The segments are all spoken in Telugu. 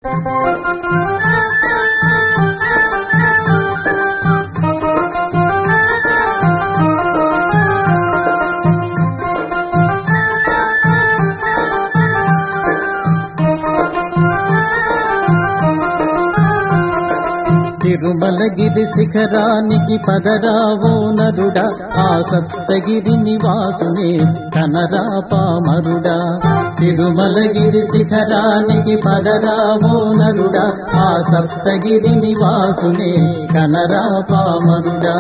తిరుమలగిరి శిఖరానికి పదరావో నరుడా ఆ సప్తగిరి నివాసునే కనరా పామరుడా తిరుమలగిరి శిఖరానికి పదరావో నరుడా ఆ సప్తగిరి నివాసునే కనరా పామరుడా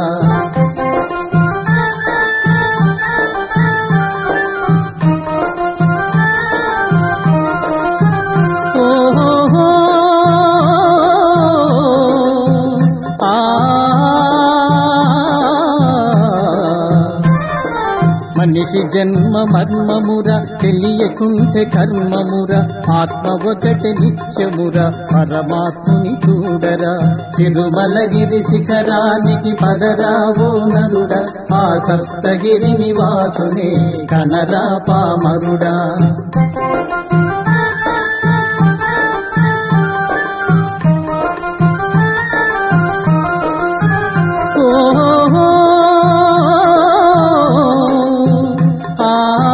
ఓహో ఆ మనిషి జన్మ మర్మముర తెలియకుంటే కర్మముర ఆత్మ ఒకటి నిత్యముర పరమాత్ముని చూడరా తిరుమలగిరి శిఖరానికి పదరావో నరుడ ఆ సప్తగిరి నివాసునే కనరా పామరుడా ఓహో ఆ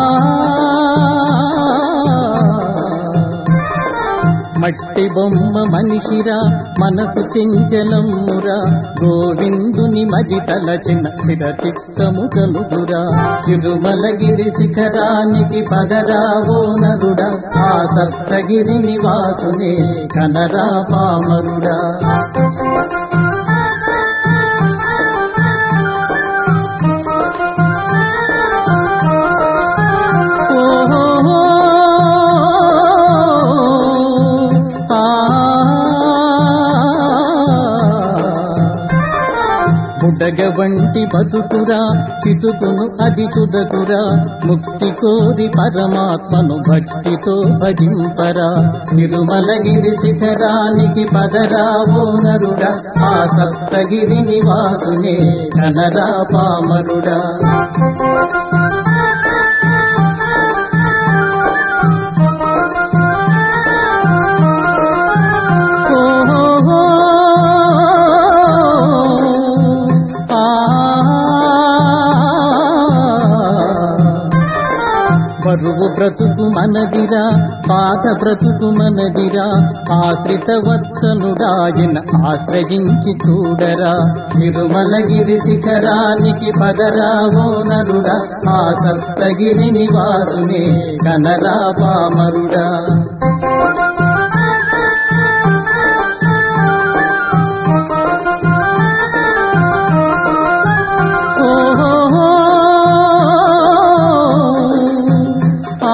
మట్టి బొమ్మ మనిషిరా మనసు చెంచలమ్మురా గోవిందుని మది తలచిన స్థిరతిత్తము కలుగురా తిరుమలగిరి శిఖరానికి పదరావో నరుడా ఆ సప్తగిరి నివాసునే కనరా పామరుడా ఓహో ఆ బుడగ వంటి బతుకురా చితుకును అది తుదకురా ముక్తి కోరి పరమాత్మను భక్తితో భజింపరా తిరుమలగిరి శిఖరానికి పదరావో నరుడా ఆ సప్తగిరి నివాసునే కనరా పామరుడా ఓహో ఆ బరువు బ్రతుకు మనదిరా పాత బ్రతుకు మనదిరా ఆశ్రిత వత్సనుడాయన ఆశ్రయించి చూడరా తిరుమలగిరి శిఖరానికి పదరావో నరుడా ఆ సప్తగిరి నివాసునే కనరా పామరుడా ఓహో ఆ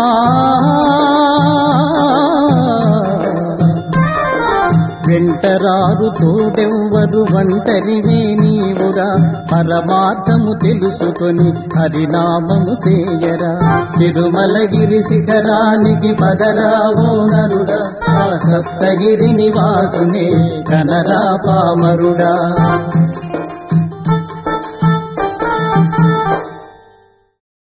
వెంటరారు తోడెవ్వరు ఒంటరివే నీవురా పరమార్థము తెలుసుకొని హరినామము సేయరా తిరుమలగిరి శిఖరానికి పదరావో నరుడా ఆ సప్తగిరి నివాసునే కనరా పామరుడా